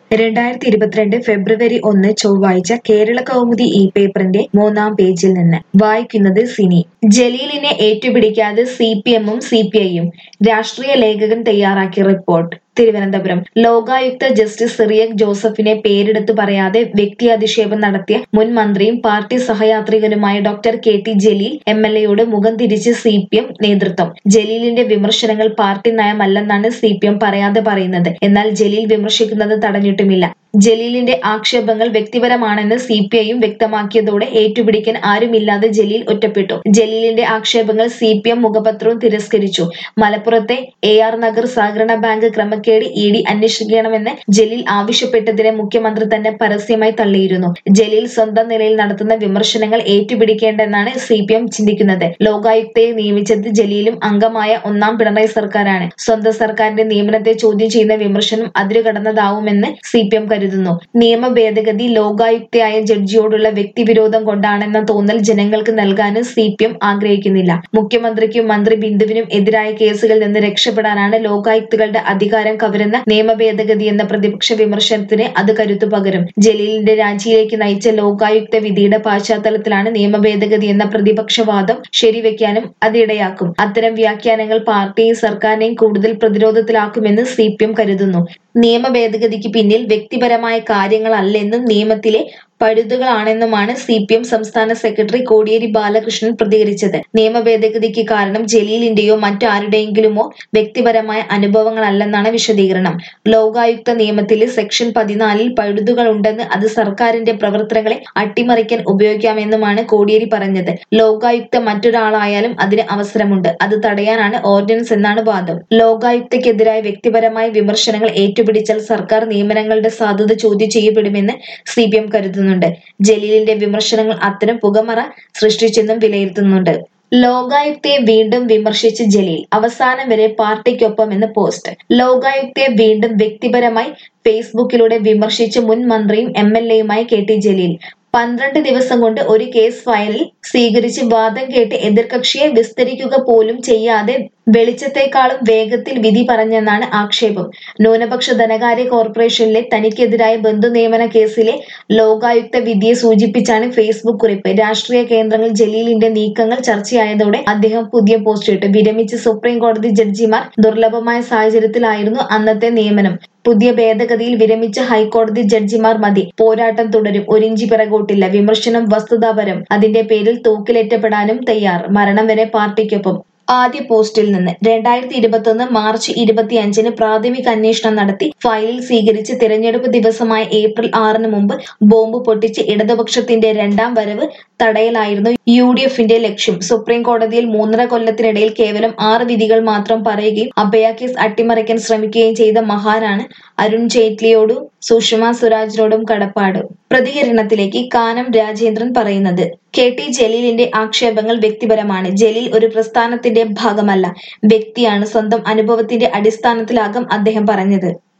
രണ്ടായിരത്തി ഇരുപത്തിരണ്ട് ഫെബ്രുവരി ഒന്ന് ചൊവ്വാഴ്ച കേരള കൗമുദി ഇ പേപ്പറിന്റെ മൂന്നാം പേജിൽ നിന്ന് വായിക്കുന്നത് സിനി ജലീലിനെ ഏറ്റുപിടിക്കാതെ സി പി എമ്മും സി പി ഐയും രാഷ്ട്രീയ ലേഖകൻ തയ്യാറാക്കിയ report Thiruvananthapuram Lokayukta justice Cyriac ജോസഫിനെ പേരെടുത്തു പറയാതെ വ്യക്തിയധിക്ഷേപം നടത്തിയ മുൻ മന്ത്രിയും പാർട്ടി സഹയാത്രികനുമായ doctor K T Jaleel M L എയോട് മുഖം തിരിച്ച് സി പി എം നേതൃത്വം ജലീലിന്റെ വിമർശനങ്ങൾ പാർട്ടി നയമല്ലെന്നാണ് സി പി എം പറയാതെ പറയുന്നത് എന്നാൽ ജലീൽ വിമർശിക്കുന്നത് തടഞ്ഞിട്ടുമില്ല ജലീലിന്റെ ആക്ഷേപങ്ങൾ വ്യക്തിപരമാണെന്ന് സി പി ഐയും വ്യക്തമാക്കിയതോടെ ഏറ്റുപിടിക്കാൻ ആരുമില്ലാതെ ജലീൽ ഒറ്റപ്പെട്ടു ജലീലിന്റെ ആക്ഷേപങ്ങൾ സി പി എം മുഖപത്രവും തിരസ്കരിച്ചു മലപ്പുറത്തെ എ ആർ നഗർ സഹകരണ ബാങ്ക് ക്രമക്കേട് ഇ ഡി അന്വേഷിക്കണമെന്ന് ജലീൽ ആവശ്യപ്പെട്ടതിനെ മുഖ്യമന്ത്രി തന്നെ പരസ്യമായി തള്ളിയിരുന്നു ജലീൽ സ്വന്തം നിലയിൽ നടത്തുന്ന വിമർശനങ്ങൾ ഏറ്റുപിടിക്കേണ്ടെന്നാണ് സി പി എം ചിന്തിക്കുന്നത് ലോകായുക്തയെ നിയമിച്ചത് ജലീലും അംഗമായ ഒന്നാം പിണറായി സർക്കാരാണ് സ്വന്തം സർക്കാരിന്റെ നിയമനത്തെ ചോദ്യം ചെയ്യുന്ന വിമർശനം അതിരുകടന്നതാവുമെന്ന് സി പി എം കരുതുന്നു നിയമ ഭേദഗതി ലോകായുക്തയായ ജഡ്ജിയോടുള്ള വ്യക്തിവിരോധം കൊണ്ടാണെന്ന തോന്നൽ ജനങ്ങൾക്ക് നൽകാനും സി പി എം ആഗ്രഹിക്കുന്നില്ല മുഖ്യമന്ത്രിക്കും മന്ത്രി ബിന്ദുവിനും എതിരായ കേസുകളിൽ നിന്ന് രക്ഷപ്പെടാനാണ് ലോകായുക്തകളുടെ അധികാരം കവരുന്ന നിയമ ഭേദഗതി എന്ന പ്രതിപക്ഷ വിമർശനത്തിന് അത് കരുത്തു പകരും ജലീലിന്റെ രാജിയിലേക്ക് നയിച്ച ലോകായുക്ത വിധിയുടെ പശ്ചാത്തലത്തിലാണ് നിയമ ഭേദഗതി എന്ന പ്രതിപക്ഷവാദം ശരിവെക്കാനും അത് ഇടയാക്കും അത്തരം വ്യാഖ്യാനങ്ങൾ പാർട്ടിയും സർക്കാരിനെയും കൂടുതൽ പ്രതിരോധത്തിലാക്കുമെന്ന് സി പി എം കരുതുന്നു നിയമ ഭേദഗതിക്ക് പിന്നിൽ വ്യക്തിപരമായ കാര്യങ്ങളല്ലെന്നും നിയമത്തിലെ പഴുതുകളാണെന്നുമാണ് സി പി എം സംസ്ഥാന സെക്രട്ടറി കോടിയേരി ബാലകൃഷ്ണൻ പ്രതികരിച്ചത് നിയമ ഭേദഗതിക്ക് കാരണം ജലീലിന്റെയോ മറ്റാരുടെയെങ്കിലുമോ വ്യക്തിപരമായ അനുഭവങ്ങളല്ലെന്നാണ് വിശദീകരണം ലോകായുക്ത നിയമത്തിലെ സെക്ഷൻ പതിനാലിൽ പഴുതുകളുണ്ടെന്ന് അത് സർക്കാരിന്റെ പ്രവർത്തനങ്ങളെ അട്ടിമറിക്കാൻ ഉപയോഗിക്കാമെന്നുമാണ് കോടിയേരി പറഞ്ഞത് ലോകായുക്ത മറ്റൊരാളായാലും അതിന് അവസരമുണ്ട് അത് തടയാനാണ് ഓർഡിനൻസ് എന്നാണ് വാദം ലോകായുക്തയ്ക്കെതിരായ വ്യക്തിപരമായ വിമർശനങ്ങൾ ഏറ്റുപിടിച്ചാൽ സർക്കാർ നിയമനങ്ങളുടെ സാധുത ചോദ്യം ചെയ്യപ്പെടുമെന്ന് സി പി എം കരുതുന്നുണ്ട് ജലീലിന്റെ വിമർശനങ്ങൾ അത്തരം പുകമറ സൃഷ്ടിച്ചെന്നും വിലയിരുത്തുന്നുണ്ട് ലോകായുക്തയെ വീണ്ടും വിമർശിച്ച് ജലീൽ അവസാനം വരെ പാർട്ടിക്കൊപ്പമെന്ന് പോസ്റ്റ് ലോകായുക്തയെ വീണ്ടും വ്യക്തിപരമായി ഫേസ്ബുക്കിലൂടെ വിമർശിച്ച് മുൻ മന്ത്രിയും എം എൽ എയുമായി കെ ടി ജലീൽ പന്ത്രണ്ട് ദിവസം കൊണ്ട് ഒരു കേസ് ഫയലിൽ സ്വീകരിച്ച് വാദം കേട്ട് എതിർകക്ഷിയെ വിസ്തരിക്കുക പോലും ചെയ്യാതെ വെളിച്ചത്തെക്കാളും വേഗത്തിൽ വിധി പറഞ്ഞെന്നാണ് ആക്ഷേപം ന്യൂനപക്ഷ ധനകാര്യ കോർപ്പറേഷനിലെ തനിക്കെതിരായ ബന്ധു നിയമന കേസിലെ ലോകായുക്ത വിധിയെ സൂചിപ്പിച്ചാണ് ഫേസ്ബുക്ക് കുറിപ്പ് രാഷ്ട്രീയ കേന്ദ്രങ്ങൾ ജലീലിന്റെ നീക്കങ്ങൾ ചർച്ചയായതോടെ അദ്ദേഹം പുതിയ പോസ്റ്റ് ഇട്ടു വിരമിച്ച സുപ്രീം കോടതി ജഡ്ജിമാർ ദുർലഭമായ സാഹചര്യത്തിലായിരുന്നു അന്നത്തെ നിയമനം പുതിയ ഭേദഗതിയിൽ വിരമിച്ച ഹൈക്കോടതി ജഡ്ജിമാർ മതി പോരാട്ടം തുടരും ഒരിഞ്ചി പിറകോട്ടില്ല വിമർശനം വസ്തുതാപരം അതിന്റെ പേരിൽ തൂക്കിലേറ്റപ്പെടാനും തയ്യാർ മരണം വരെ പാർട്ടിക്കൊപ്പം ആദ്യ പോസ്റ്റിൽ നിന്ന് രണ്ടായിരത്തി ഇരുപത്തൊന്ന് മാർച്ച് ഇരുപത്തിയഞ്ചിന് പ്രാഥമിക അന്വേഷണം നടത്തി ഫയലിൽ സ്വീകരിച്ച് തിരഞ്ഞെടുപ്പ് ദിവസമായ ഏപ്രിൽ ആറിന് മുമ്പ് ബോംബ് പൊട്ടിച്ച് ഇടതുപക്ഷത്തിന്റെ രണ്ടാം വരവ് തടയലായിരുന്നു യു ഡി എഫിന്റെ ലക്ഷ്യം സുപ്രീം കോടതിയിൽ മൂന്നര കൊല്ലത്തിനിടയിൽ കേവലം ആറ് വിധികൾ മാത്രം പറയുകയും അഭയ കേസ് അട്ടിമറിക്കാൻ ശ്രമിക്കുകയും ചെയ്ത മഹാനാണ് അരുൺ ജെയ്റ്റ്ലിയോടും സുഷമ സ്വരാജിനോടും കടപ്പാട് പ്രതികരണത്തിലേക്ക് കാനം രാജേന്ദ്രൻ പറയുന്നത് കെ ടി ജലീലിന്റെ ആക്ഷേപങ്ങൾ വ്യക്തിപരമാണ് ജലീൽ ഒരു പ്രസ്ഥാനത്തിന്റെ ഭാഗമല്ല വ്യക്തിയാണ് സ്വന്തം അനുഭവത്തിന്റെ അടിസ്ഥാനത്തിലാകും അദ്ദേഹം പറഞ്ഞത്